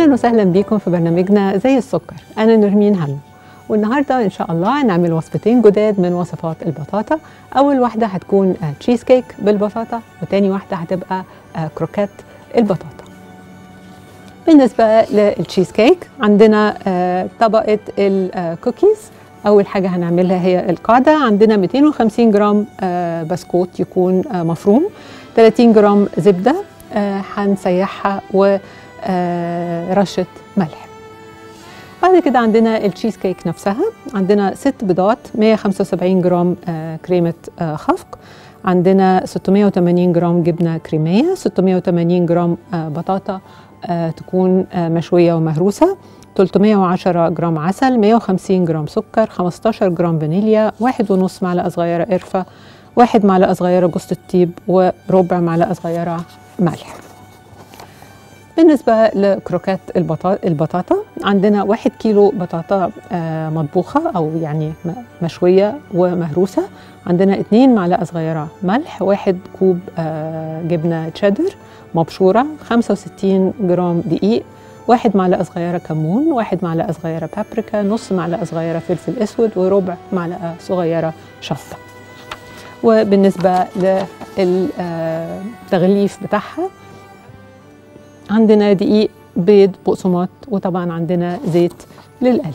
اهلا وسهلا بيكم في برنامجنا زي السكر انا نرمين هلو والنهارده ان شاء الله هنعمل وصفتين جداد من وصفات البطاطا اول واحده هتكون آه، تشيز كيك بالبطاطا وتاني واحده هتبقى آه، كروكات البطاطا بالنسبه للتشيز كيك عندنا آه، طبقه الكوكيز اول حاجه هنعملها هي القاعده عندنا 250 جرام آه، بسكوت يكون آه، مفروم 30 جرام زبده آه، هنسيحها ورشه ملح بعد كده عندنا التشيز كيك نفسها عندنا ست بيضات 175 جرام آه، كريمة آه، خفق عندنا 680 جرام جبنة كريمية 680 جرام آه، بطاطا آه، تكون آه، مشوية ومهروسة 310 جرام عسل 150 جرام سكر 15 جرام فانيليا واحد ونص معلقة صغيرة قرفة واحد معلقة صغيرة جوز الطيب وربع معلقة صغيرة ملح بالنسبة لكروكات البطا- البطاطا عندنا واحد كيلو بطاطا آه، مطبوخة أو يعني م- مشوية ومهروسة عندنا اتنين معلقة صغيرة ملح واحد كوب آه، جبنة تشيدر مبشورة 65 جرام دقيق واحد معلقة صغيرة كمون واحد معلقة صغيرة بابريكا نص معلقة صغيرة فلفل أسود وربع معلقة صغيرة شطة وبالنسبة للتغليف بتاعها عندنا دقيق بيض بقسماط وطبعا عندنا زيت للقلي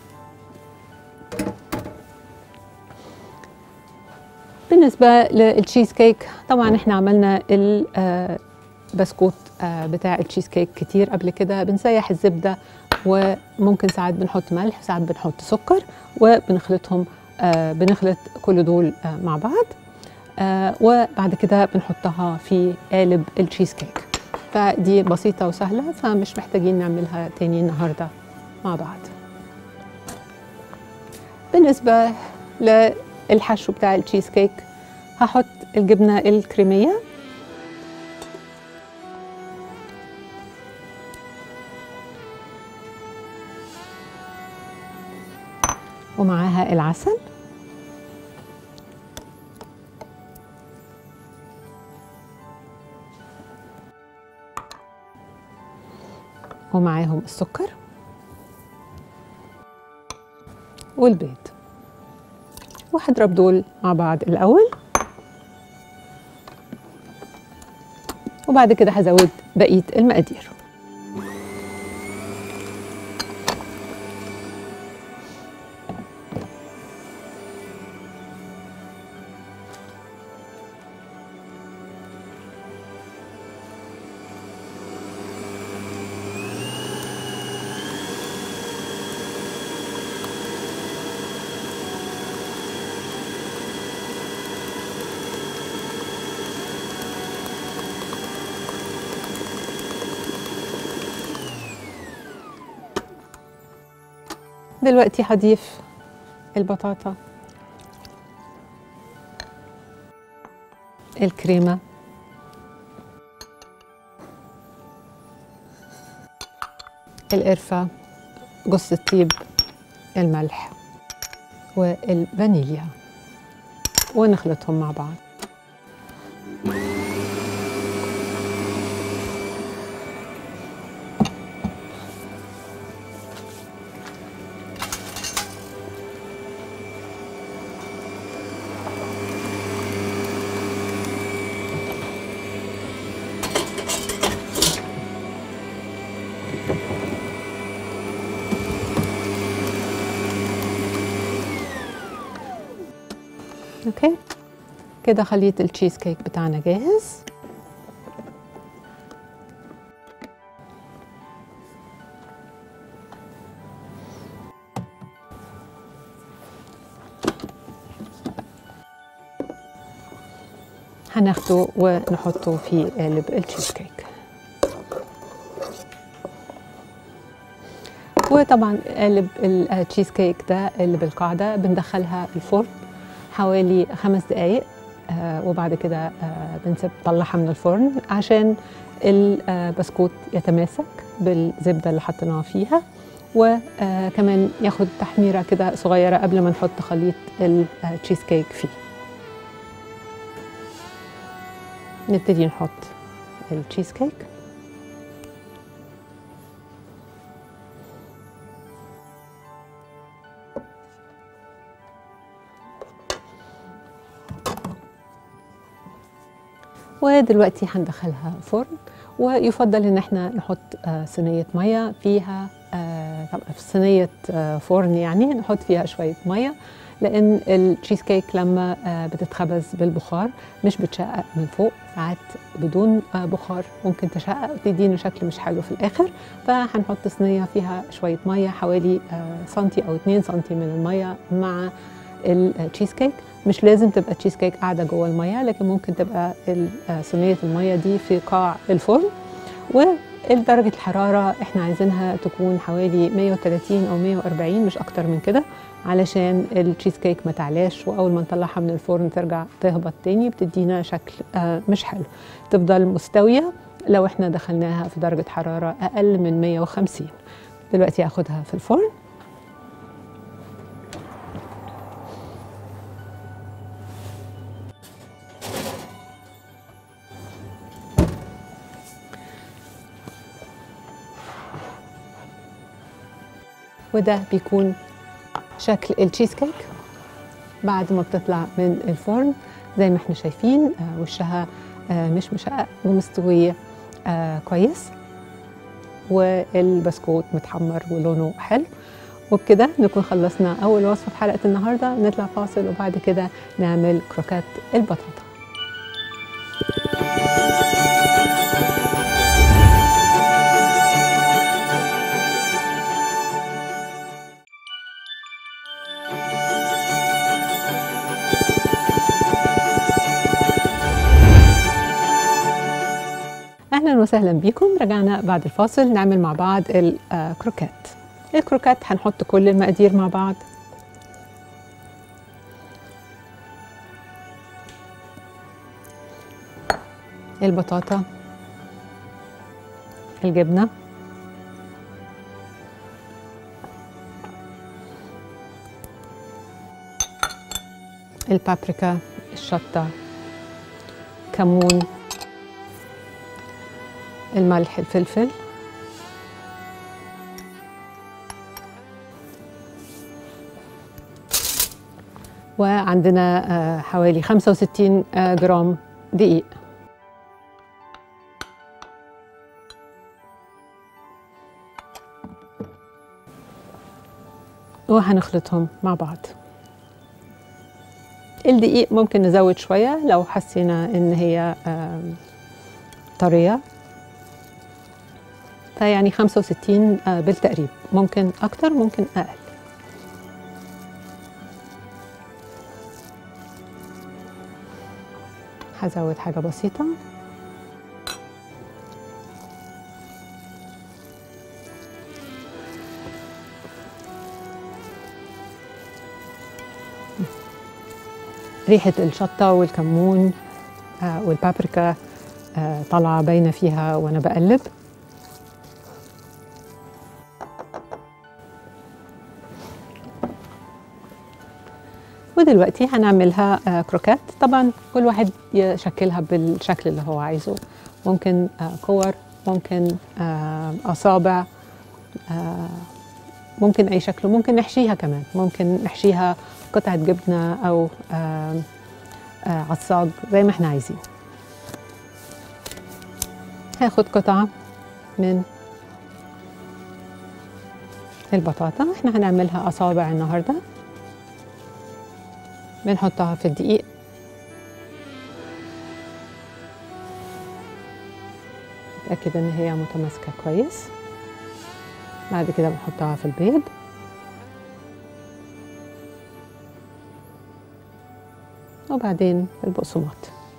بالنسبة للتشيز كيك طبعا احنا عملنا البسكوت بتاع التشيز كيك كتير قبل كده بنسيح الزبدة وممكن ساعات بنحط ملح ساعات بنحط سكر وبنخلطهم آه، بنخلط كل دول آه، مع بعض آه، وبعد كده بنحطها في قالب التشيز كيك فدي بسيطة وسهلة فمش محتاجين نعملها تاني النهاردة مع بعض بالنسبة للحشو بتاع التشيز كيك هحط الجبنة الكريمية ومعاها العسل ومعاهم السكر والبيض وهضرب دول مع بعض الأول وبعد كده هزود بقية المقادير دلوقتي هضيف البطاطا الكريمة القرفة جوز الطيب الملح والفانيليا ونخلطهم مع بعض اوكي كده خليط التشيز كيك بتاعنا جاهز هناخده ونحطه في قالب التشيز كيك وطبعا قالب التشيز كيك ده اللي بالقاعده بندخلها الفرن حوالي خمس دقايق آه وبعد كده آه بنسيب نطلعها من الفرن عشان البسكوت يتماسك بالزبده اللي حطيناها فيها وكمان ياخد تحميره كده صغيره قبل ما نحط خليط التشيز كيك فيه نبتدي نحط التشيز كيك ودلوقتي هندخلها فرن ويفضل ان احنا نحط آه، صينيه ميه فيها آه، طبعا في صينيه آه، فرن يعني نحط فيها شويه ميه لان التشيز كيك لما آه، بتتخبز بالبخار مش بتشقق من فوق ساعات بدون آه، بخار ممكن تشقق وتدينا شكل مش حلو في الاخر فهنحط صينيه فيها شويه ميه حوالي آه، سنتي او 2 سنتي من الميه مع التشيز كيك مش لازم تبقى تشيز كيك قاعده جوه الميه لكن ممكن تبقى ال- آه، صينيه الميه دي في قاع الفرن ودرجه الحراره احنا عايزينها تكون حوالي 130 او 140 مش اكتر من كده علشان التشيز كيك ما تعلاش واول ما نطلعها من الفرن ترجع تهبط تاني بتدينا شكل آه، مش حلو تفضل مستويه لو احنا دخلناها في درجه حراره اقل من 150 دلوقتي هاخدها في الفرن وده بيكون شكل التشيز كيك بعد ما بتطلع من الفرن زي ما احنا شايفين آه، وشها آه، مش مشقق ومستوية آه، كويس والبسكوت متحمر ولونه حلو وبكده نكون خلصنا أول وصفة في حلقة النهاردة نطلع فاصل وبعد كده نعمل كروكات البطاطا اهلا وسهلا بيكم رجعنا بعد الفاصل نعمل مع بعض الكروكات الكروكات هنحط كل المقادير مع بعض البطاطا الجبنه البابريكا الشطه كمون الملح الفلفل وعندنا آه، حوالي 65 آه، جرام دقيق وهنخلطهم مع بعض الدقيق ممكن نزود شوية لو حسينا ان هي آم، طرية فيعني 65 آه، بالتقريب ممكن أكتر ممكن أقل هزود حاجة بسيطة ريحة الشطة والكمون آه، والبابريكا آه، طالعة باينة فيها وأنا بقلب ودلوقتي هنعملها آه، كروكات طبعا كل واحد يشكلها بالشكل اللي هو عايزه ممكن آه، كور ممكن آه، أصابع آه، ممكن أي شكل ممكن نحشيها كمان ممكن نحشيها قطعة جبنة أو آه، آه، عصاج زي ما احنا عايزين هاخد قطعة من البطاطا احنا هنعملها أصابع النهارده بنحطها في الدقيق نتأكد إن هي متماسكة كويس بعد كده بنحطها في البيض وبعدين في البقسماط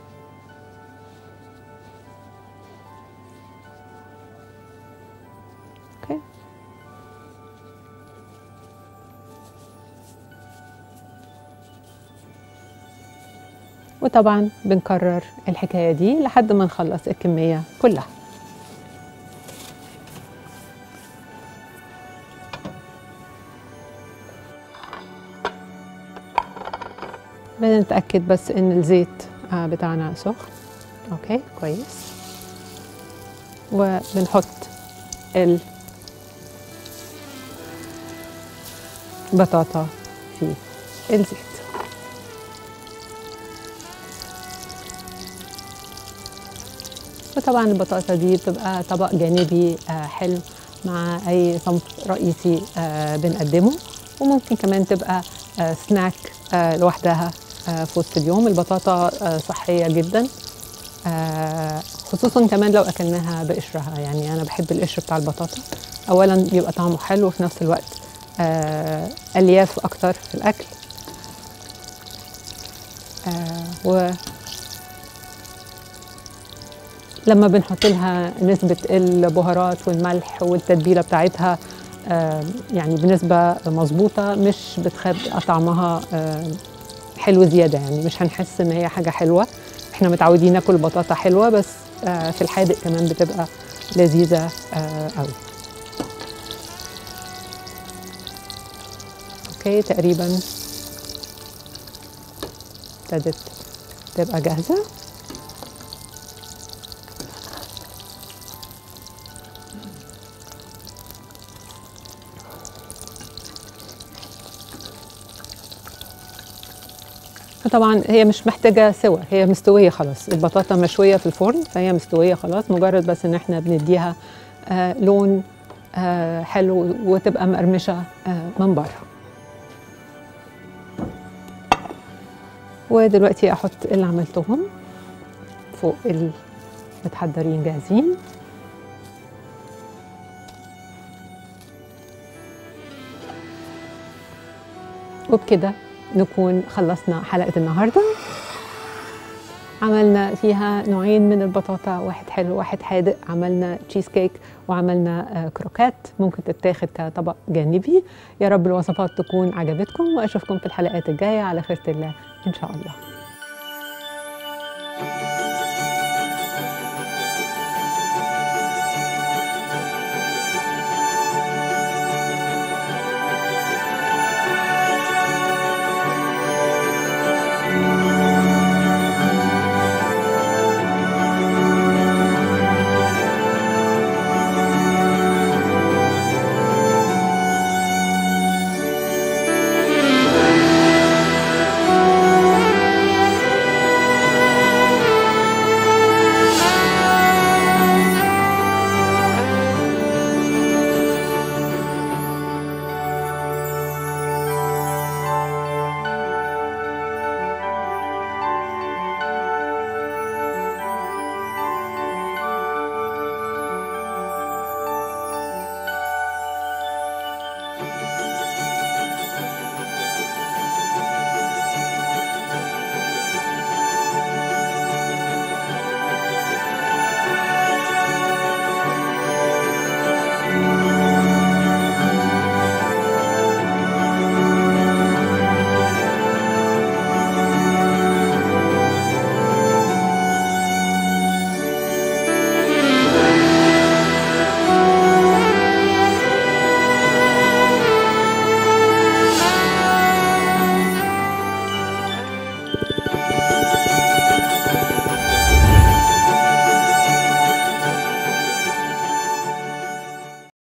اوكي وطبعا بنكرر الحكاية دي لحد ما نخلص الكمية كلها بنتأكد بس إن الزيت آه، بتاعنا سخن أوكي كويس وبنحط البطاطا في الزيت وطبعا البطاطا دي بتبقى طبق جانبي آه، حلو مع اي صنف رئيسي آه، بنقدمه وممكن كمان تبقى آه، سناك آه، لوحدها آه، في وسط اليوم البطاطا آه، صحيه جدا آه، خصوصا كمان لو اكلناها بقشرها يعني انا بحب القشر بتاع البطاطا اولا بيبقى طعمه حلو وفي نفس الوقت آه، الياف اكتر في الاكل آه، و لما بنحط لها نسبة البهارات والملح والتتبيلة بتاعتها آه، يعني بنسبة مظبوطة مش بتخبي طعمها آه، حلو زيادة يعني مش هنحس ان هي حاجة حلوة احنا متعودين ناكل بطاطا حلوة بس آه، في الحادق كمان بتبقى لذيذة آه، قوي اوكي تقريبا ابتدت تبقى جاهزة فطبعا هي مش محتاجة سوا هي مستوية خلاص البطاطا مشوية في الفرن فهي مستوية خلاص مجرد بس ان احنا بنديها آه لون آه حلو وتبقى مقرمشة آه من بره ودلوقتي احط اللي عملتهم فوق المتحضرين جاهزين وبكده نكون خلصنا حلقة النهاردة عملنا فيها نوعين من البطاطا واحد حلو واحد حادق عملنا تشيز كيك وعملنا آه، كروكات ممكن تتاخد كطبق جانبي يا رب الوصفات تكون عجبتكم واشوفكم في الحلقات الجاية على خيرة الله ان شاء الله